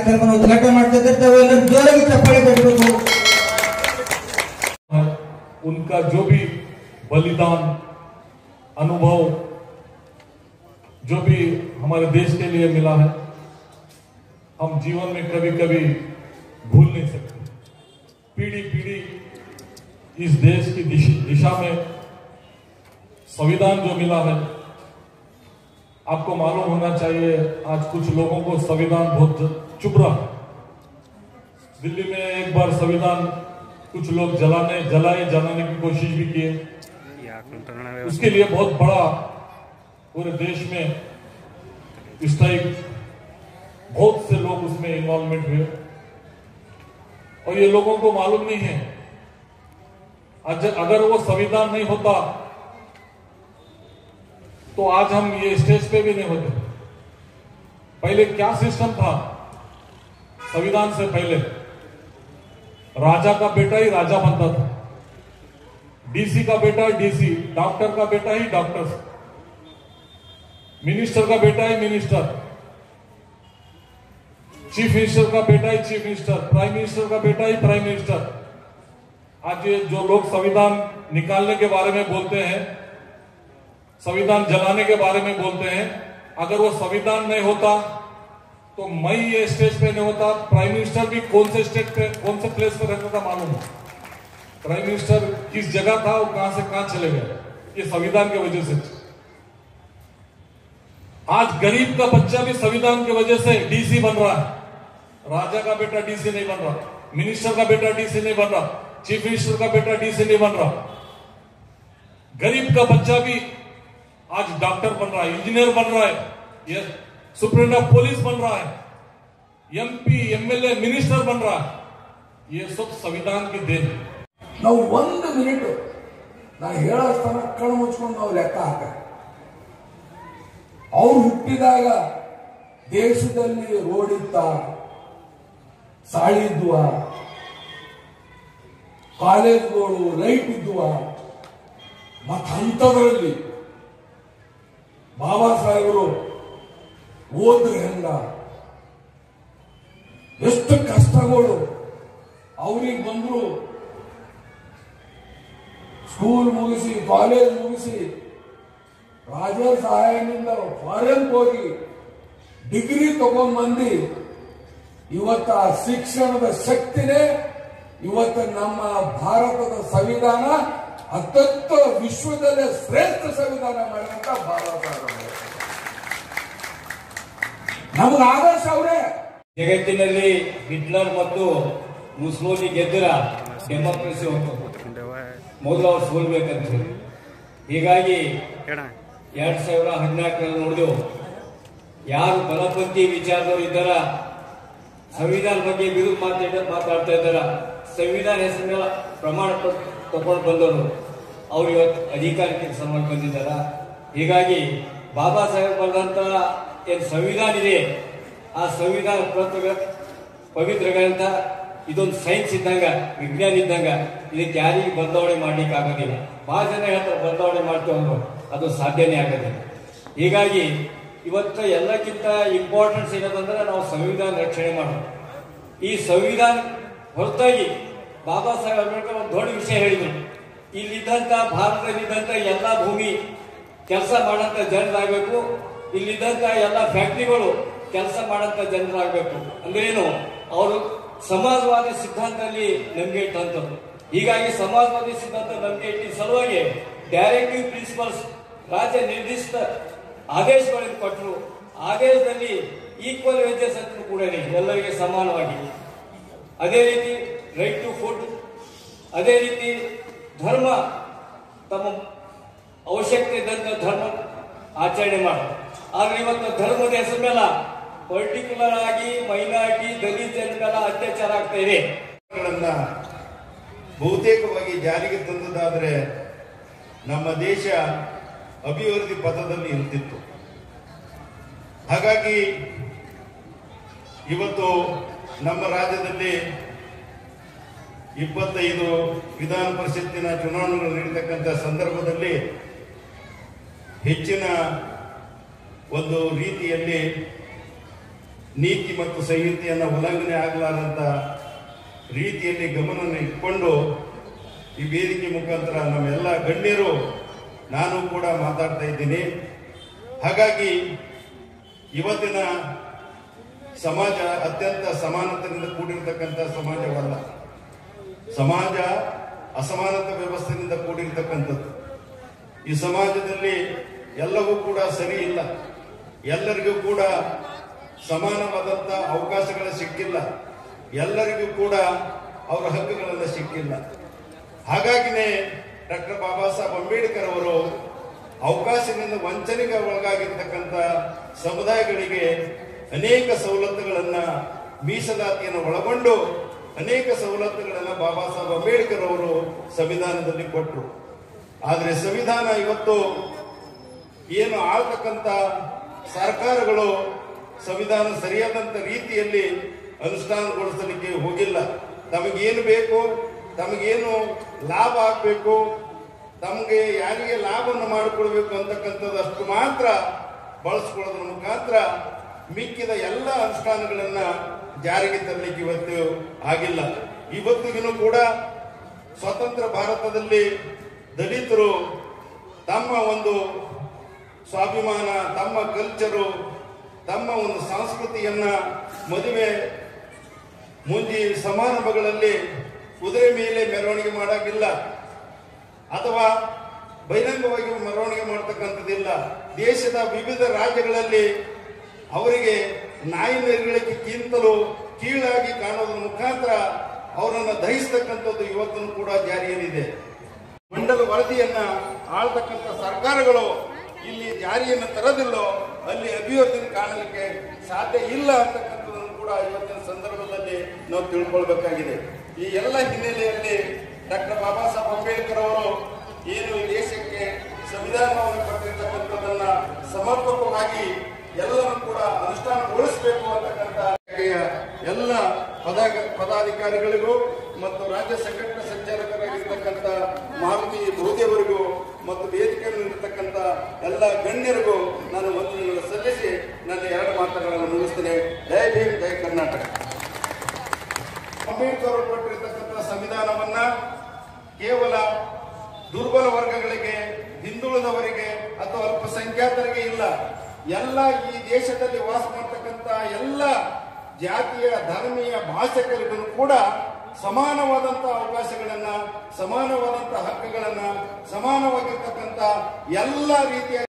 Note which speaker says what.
Speaker 1: ಕಾರ್ಯಕ್ರಮ ಉದ್ಘಾಟನೆ ಮಾಡ್ತಾ ಇದ್ದಾರೆ ತಾವೆಲ್ಲರೂ ಜೋರಾಗಿ ಚಪ್ಪಾಳೆ ತಟ್ಟಬೇಕು
Speaker 2: उनका जो भी बलिदान अनुभव जो भी हमारे देश के लिए मिला है हम जीवन में कभी कभी भूल नहीं सकते पीढ़ी पीढ़ी इस देश की दिश- दिशा में संविधान जो मिला है आपको मालूम होना चाहिए आज कुछ लोगों को संविधान बहुत चुप रहा है दिल्ली में एक बार संविधान कुछ लोग जलाने जलाए जलाने की कोशिश भी किए उसके लिए बहुत बड़ा पूरे देश में इस टाइप बहुत से लोग उसमें इन्वॉल्वमेंट हुए और ये लोगों को मालूम नहीं है आज अगर वो संविधान नहीं होता तो आज हम ये स्टेज पे भी नहीं होते पहले क्या सिस्टम था संविधान से पहले राजा का बेटा ही राजा बनता था डीसी का बेटा डीसी डॉक्टर का बेटा ही डॉक्टर मिनिस्टर का बेटा ही मिनिस्टर चीफ मिनिस्टर का बेटा ही चीफ मिनिस्टर प्राइम मिनिस्टर का बेटा ही प्राइम मिनिस्टर आज ये जो लोग संविधान निकालने के बारे में बोलते हैं संविधान जलाने के बारे में बोलते हैं अगर वो संविधान नहीं होता तो मैं ये स्टेज पे नहीं होता प्राइम मिनिस्टर भी कौन से स्टेट पे कौन से प्लेस पे रहता था मालूम है प्राइम मिनिस्टर किस जगह था और कहां से कहां चले गए ये संविधान की वजह से आज गरीब का बच्चा भी संविधान की वजह से डीसी बन रहा है राजा का बेटा डीसी नहीं बन रहा मिनिस्टर का बेटा डीसी नहीं बन रहा चीफ मिनिस्टर का बेटा डीसी नहीं बन रहा गरीब का बच्चा भी आज डॉक्टर बन रहा है इंजीनियर बन रहा है ये सुप्रीम ऑफ पुलिस बन रहा है एमपी एमएलए मिनिस्टर बन रहा है ये सब संविधान की देन है
Speaker 3: ನಾವು ಒಂದು ಮಿನಿಟ್ ನಾ ಹೇಳೋಸ್ತನ ಕಣ್ಣು ಮುಚ್ಕೊಂಡು ನಾವು ಲೆಕ್ಕ ಹಾಕ ಅವ್ರು ಹುಟ್ಟಿದಾಗ ದೇಶದಲ್ಲಿ ರೋಡ್ ಇತ್ತ ಸಾಳಿ ಇದ್ದುವ ಕಾಲೇಜ್ಗಳು ಲೈಟ್ ಇದ್ದುವ ಮತ್ತ ಅಂಥದ್ರಲ್ಲಿ ಬಾಬಾ ಸಾಹೇಬರು ಓದ್ರೆ ಹೆಂಗ ಎಷ್ಟು ಕಷ್ಟಗಳು ಅವ್ರಿಗೆ ಬಂದ್ರು ಸ್ಕೂಲ್ ಮುಗಿಸಿ ಕಾಲೇಜ್ ಮುಗಿಸಿ ರಾಜರ ಸಹಾಯದಿಂದ ಫಾರೆನ್ ಹೋಗಿ ಡಿಗ್ರಿ ತಗೊಂಡ್ ಬಂದು ಇವತ್ತ ಆ ಶಿಕ್ಷಣದ ಶಕ್ತಿನೇ ಇವತ್ತು ನಮ್ಮ ಭಾರತದ ಸಂವಿಧಾನ ಅತ್ಯಂತ ವಿಶ್ವದಲ್ಲೇ ಶ್ರೇಷ್ಠ ಸಂವಿಧಾನ ಮಾಡಿದಂತ ಭಾರತ ನಮ್ಗೆ ಆದರ್ಶ ಅವರೇ
Speaker 4: ಜಗತ್ತಿನಲ್ಲಿ ಹಿಟ್ಲರ್ ಮತ್ತು ಮುಸ್ಲೋನಿ ಗೆದ್ದರ ಡೆಮೋಕ್ರಸಿ ಹೋಗ್ತದೆ ಮೊದಲು ಅವ್ರು ಸೋಲ್ಬೇಕಂತ ಹೇಳಿ. ಹೀಗಾಗಿ ಎರಡ್ ಸಾವಿರ ಹದಿನಾಲ್ಕರಲ್ಲಿ ನೋಡಿದೆವು ಯಾರು ಬಲಪಂಥಿ ವಿಚಾರದವರು ಇದ್ದಾರ ಸಂವಿಧಾನ ಬಗ್ಗೆ ವಿರುದ್ಧ ಮಾತಾಡ ಮಾತಾಡ್ತಾ ಇದ್ದಾರ ಸಂವಿಧಾನ ಹೆಸರು ಮೇಲೆ ಪ್ರಮಾಣ ಪತ್ರ ತಗೊಂಡು ಬಂದವರು ಅವ್ರು ಇವತ್ತು ಅಧಿಕಾರಕ್ಕೆ ಸಲುವಾಗಿ ಬಂದಿದ್ದಾರ ಹೀಗಾಗಿ ಬಾಬಾ ಸಾಹೇಬ್ ಬರೆದಂತ ಏನ್ ಸಂವಿಧಾನ ಇದೆ ಆ ಸಂವಿಧಾನ ಪ್ರತಿ ಪವಿತ್ರ ಗ್ರಂಥ ಇದೊಂದು ಸೈನ್ಸ್ ಇದ್ದಂಗ ವಿಜ್ಞಾನ ಇದ್ದಂಗ ಇದಕ್ಕೆ ಯಾರಿಗೆ ಬದಲಾವಣೆ ಮಾಡ್ಲಿಕ್ಕೆ ಆಗೋದಿಲ್ಲ ಬಹಳ ಜನ ಹೇಳ್ತಾರೆ ಬದಲಾವಣೆ ಮಾಡ್ತೀವಿ ಅಂದ್ರು ಅದು ಸಾಧ್ಯನೇ ಆಗೋದಿಲ್ಲ ಹೀಗಾಗಿ ಇವತ್ತು ಎಲ್ಲಕ್ಕಿಂತ ಇಂಪಾರ್ಟೆನ್ಸ್ ಏನದಂದ್ರೆ ನಾವು ಸಂವಿಧಾನ ರಕ್ಷಣೆ ಮಾಡೋದು ಈ ಸಂವಿಧಾನ ಹೊರತಾಗಿ ಬಾಬಾ ಸಾಹೇಬ್ ಅಂಬೇಡ್ಕರ್ ಒಂದು ದೊಡ್ಡ ವಿಷಯ ಹೇಳಿದ್ರು ಇಲ್ಲಿದ್ದಂತ ಭಾರತದಲ್ಲಿದ್ದಂತ ಎಲ್ಲ ಭೂಮಿ ಕೆಲಸ ಮಾಡಂತ ಜನರಾಗಬೇಕು ಇಲ್ಲಿದ್ದಂತ ಎಲ್ಲ ಫ್ಯಾಕ್ಟ್ರಿಗಳು ಕೆಲಸ ಮಾಡಂತ ಜನರಾಗಬೇಕು ಅಂದ್ರೆ ಏನು ಅವರು ಸಮಾಜವಾದಿ ಸಿದ್ಧಾಂತದಲ್ಲಿ ನಂಬಿಕೆ ಇಟ್ಟಂಥದ್ದು ಹೀಗಾಗಿ ಸಮಾಜವಾದಿ ಸಿದ್ಧಾಂತ ನಂಬಿಕೆ ಇಟ್ಟಿದ್ದ ಸಲುವಾಗಿ ಡೈರೆಕ್ಟಿವ್ ಪ್ರಿನ್ಸಿಪಲ್ಸ್ ರಾಜ್ಯ ನಿರ್ದಿಷ್ಟ ಆದೇಶಗಳನ್ನು ಕೊಟ್ಟರು ಆದೇಶದಲ್ಲಿ ಈಕ್ವಲ್ ವೇಜಸ್ ಅಂತ ಕೂಡ ಇದೆ ಎಲ್ಲರಿಗೆ ಸಮಾನವಾಗಿ ಅದೇ ರೀತಿ ರೈಟ್ ಟು ಫುಡ್ ಅದೇ ರೀತಿ ಧರ್ಮ ತಮ್ಮ ಅವಶ್ಯಕತೆ ಇದ್ದಂತ ಧರ್ಮ ಆಚರಣೆ ಮಾಡೋದು ಆದ್ರೆ ಇವತ್ತು ಧರ್ಮದ ಹೆಸರು ಮೇಲೆ ಪರ್ಟಿಕ್ಯುಲರ್ ಆಗಿ ಮೈನಾರಿಟಿ ದಲಿತ ಜನರ ಮೇಲೆ ಅತ್ಯಾಚಾರ ಆಗ್ತಾ ಇದೆ
Speaker 5: ಗಳನ್ನ ಬಹುತೇಕವಾಗಿ ಜಾರಿಗೆ ತಂದದಾದ್ರೆ ನಮ್ಮ ದೇಶ ಅಭಿವೃದ್ಧಿ ಪಥದಲ್ಲಿ ಇರ್ತಿತ್ತು ಹಾಗಾಗಿ ಇವತ್ತು ನಮ್ಮ ರಾಜ್ಯದಲ್ಲಿ ಇಪ್ಪತ್ತೈದು ವಿಧಾನ ಪರಿಷತ್ತಿನ ಚುನಾವಣೆಗಳು ನಡೀತಕ್ಕಂಥ ಸಂದರ್ಭದಲ್ಲಿ ಹೆಚ್ಚಿನ ಒಂದು ರೀತಿಯಲ್ಲಿ ನೀತಿ ಮತ್ತು ಸಂಹಿತೆಯನ್ನು ಉಲ್ಲಂಘನೆ ಆಗಲಾರಂತ ರೀತಿಯಲ್ಲಿ ಗಮನ ಇಟ್ಕೊಂಡು ಈ ವೇದಿಕೆ ಮುಖಾಂತರ ನಮ್ಮೆಲ್ಲ ಗಣ್ಯರು ನಾನು ಕೂಡ ಮಾತಾಡ್ತಾ ಇದ್ದೀನಿ ಹಾಗಾಗಿ ಇವತ್ತಿನ ಸಮಾಜ ಅತ್ಯಂತ ಸಮಾನತೆಯಿಂದ ಕೂಡಿರ್ತಕ್ಕಂಥ ಸಮಾಜವಲ್ಲ ಸಮಾಜ ಅಸಮಾನತೆ ವ್ಯವಸ್ಥೆಯಿಂದ ಕೂಡಿರ್ತಕ್ಕಂಥದ್ದು ಈ ಸಮಾಜದಲ್ಲಿ ಎಲ್ಲವೂ ಕೂಡ ಸರಿ ಇಲ್ಲ ಎಲ್ಲರಿಗೂ ಕೂಡ ಸಮಾನವಾದಂಥ ಅವಕಾಶಗಳ ಸಿಕ್ಕಿಲ್ಲ ಎಲ್ಲರಿಗೂ ಕೂಡ ಅವರ ಹಕ್ಕುಗಳೆಲ್ಲ ಸಿಕ್ಕಿಲ್ಲ ಹಾಗಾಗಿನೇ ಡಾಕ್ಟರ್ ಬಾಬಾ ಸಾಹೇಬ್ ಅಂಬೇಡ್ಕರ್ ಅವರು ಅವಕಾಶದಿಂದ ವಂಚನೆಗೆ ಒಳಗಾಗಿರ್ತಕ್ಕಂಥ ಸಮುದಾಯಗಳಿಗೆ ಅನೇಕ ಸವಲತ್ತುಗಳನ್ನ ಮೀಸಲಾತಿಯನ್ನು ಒಳಗೊಂಡು ಅನೇಕ ಸವಲತ್ತುಗಳನ್ನ ಬಾಬಾ ಸಾಹೇಬ್ ಅಂಬೇಡ್ಕರ್ ಅವರು ಸಂವಿಧಾನದಲ್ಲಿ ಕೊಟ್ಟರು ಆದರೆ ಸಂವಿಧಾನ ಇವತ್ತು ಏನು ಆಳ್ತಕ್ಕಂಥ ಸರ್ಕಾರಗಳು ಸಂವಿಧಾನ ಸರಿಯಾದಂಥ ರೀತಿಯಲ್ಲಿ ಅನುಷ್ಠಾನಗೊಳಿಸಲಿಕ್ಕೆ ಹೋಗಿಲ್ಲ ತಮಗೇನು ಬೇಕು ತಮಗೇನು ಲಾಭ ಆಗಬೇಕು ತಮಗೆ ಯಾರಿಗೆ ಲಾಭವನ್ನು ಮಾಡಿಕೊಡ್ಬೇಕು ಅಂತಕ್ಕಂಥದ್ದು ಅಷ್ಟು ಮಾತ್ರ ಬಳಸ್ಕೊಳ್ಳೋದ್ರ ಮುಖಾಂತರ ಮಿಕ್ಕಿದ ಎಲ್ಲ ಅನುಷ್ಠಾನಗಳನ್ನ ಜಾರಿಗೆ ತರಲಿಕ್ಕೆ ಇವತ್ತು ಆಗಿಲ್ಲ ಇವತ್ತಿಗೂ ಕೂಡ ಸ್ವತಂತ್ರ ಭಾರತದಲ್ಲಿ ದಲಿತರು ತಮ್ಮ ಒಂದು ಸ್ವಾಭಿಮಾನ ತಮ್ಮ ಕಲ್ಚರು ತಮ್ಮ ಒಂದು ಸಂಸ್ಕೃತಿಯನ್ನ ಮದುವೆ ಮುಂಜಿ ಸಮಾರಂಭಗಳಲ್ಲಿ ಕುದುರೆ ಮೇಲೆ ಮೆರವಣಿಗೆ ಮಾಡಾಗಿಲ್ಲ ಅಥವಾ ಬಹಿರಂಗವಾಗಿ ಮೆರವಣಿಗೆ ಮಾಡ್ತಕ್ಕಂಥದ್ದಿಲ್ಲ ದೇಶದ ವಿವಿಧ ರಾಜ್ಯಗಳಲ್ಲಿ ಅವರಿಗೆ ನಾಯಿ ನರಿಗಳಿಗಿಂತಲೂ ಕೀಳಾಗಿ ಕಾಣೋದ್ರ ಮುಖಾಂತರ ಅವರನ್ನು ದಹಿಸ್ತಕ್ಕಂಥದ್ದು ಇವತ್ತೂ ಕೂಡ ಜಾರಿಯಲ್ಲಿದೆ ಮಂಡಲ ವರದಿಯನ್ನ ಆಳ್ತಕ್ಕಂಥ ಸರ್ಕಾರಗಳು ಇಲ್ಲಿ ಜಾರಿಯನ್ನು ತರದಿಲ್ಲೋ ಅಲ್ಲಿ ಅಭಿವೃದ್ಧಿ ಕಾಣಲಿಕ್ಕೆ ಸಾಧ್ಯ ಇಲ್ಲ ಅಂತಕ್ಕಂಥದ್ದನ್ನು ಕೂಡ ಇವತ್ತಿನ ಸಂದರ್ಭದಲ್ಲಿ ನಾವು ತಿಳ್ಕೊಳ್ಬೇಕಾಗಿದೆ ಈ ಎಲ್ಲ ಹಿನ್ನೆಲೆಯಲ್ಲಿ ಡಾಕ್ಟರ್ ಬಾಬಾ ಸಾಹೇಬ್ ಅಂಬೇಡ್ಕರ್ ಅವರು ಏನು ಈ ದೇಶಕ್ಕೆ ಸಂವಿಧಾನವನ್ನು ಕೊಟ್ಟಿರ್ತಕ್ಕಂಥದ್ದನ್ನ ಸಮರ್ಪಕವಾಗಿ ಎಲ್ಲರೂ ಕೂಡ ಅನುಷ್ಠಾನಗೊಳಿಸಬೇಕು ಅಂತಕ್ಕಂಥ ಎಲ್ಲ ಪದ ಪದಾಧಿಕಾರಿಗಳಿಗೂ ಮತ್ತು ರಾಜ್ಯ ಸಂಘಟನಾ ಸಂಚಾಲಕರಾಗಿರ್ತಕ್ಕಂಥ ಮಾರುತಿ ಬಹುದೇವರಿಗೂ ಮತ್ತು ವೇದಿಕೆಯಲ್ಲಿ ಇರತಕ್ಕಂಥ ಎಲ್ಲ ಗಣ್ಯರಿಗೂ ನಾನು ವಂದನೆಗಳನ್ನು ಸಲ್ಲಿಸಿ ನನ್ನ ಎರಡು ಮಾತುಗಳನ್ನು ಮುಗಿಸ್ತೇನೆ ಜೈ ಭೀಮ್ ಜೈ ಕರ್ನಾಟಕ ಅಂಬೇಡ್ಕರ್ ಅವರು ಕೊಟ್ಟಿರ್ತಕ್ಕಂಥ ಸಂವಿಧಾನವನ್ನ ಕೇವಲ ದುರ್ಬಲ ವರ್ಗಗಳಿಗೆ ಹಿಂದುಳಿದವರಿಗೆ ಅಥವಾ ಅಲ್ಪಸಂಖ್ಯಾತರಿಗೆ ಇಲ್ಲ ಎಲ್ಲ ಈ ದೇಶದಲ್ಲಿ ವಾಸ ಮಾಡ್ತಕ್ಕಂಥ ಎಲ್ಲ ಜಾತಿಯ ಧರ್ಮೀಯ ಭಾಷೆಗಳಿಗೂ ಕೂಡ ಸಮಾನವಾದಂತ ಅವಕಾಶಗಳನ್ನ ಸಮಾನವಾದಂತ ಹಕ್ಕುಗಳನ್ನ ಸಮಾನವಾಗಿರ್ತಕ್ಕಂಥ ಎಲ್ಲ ರೀತಿಯ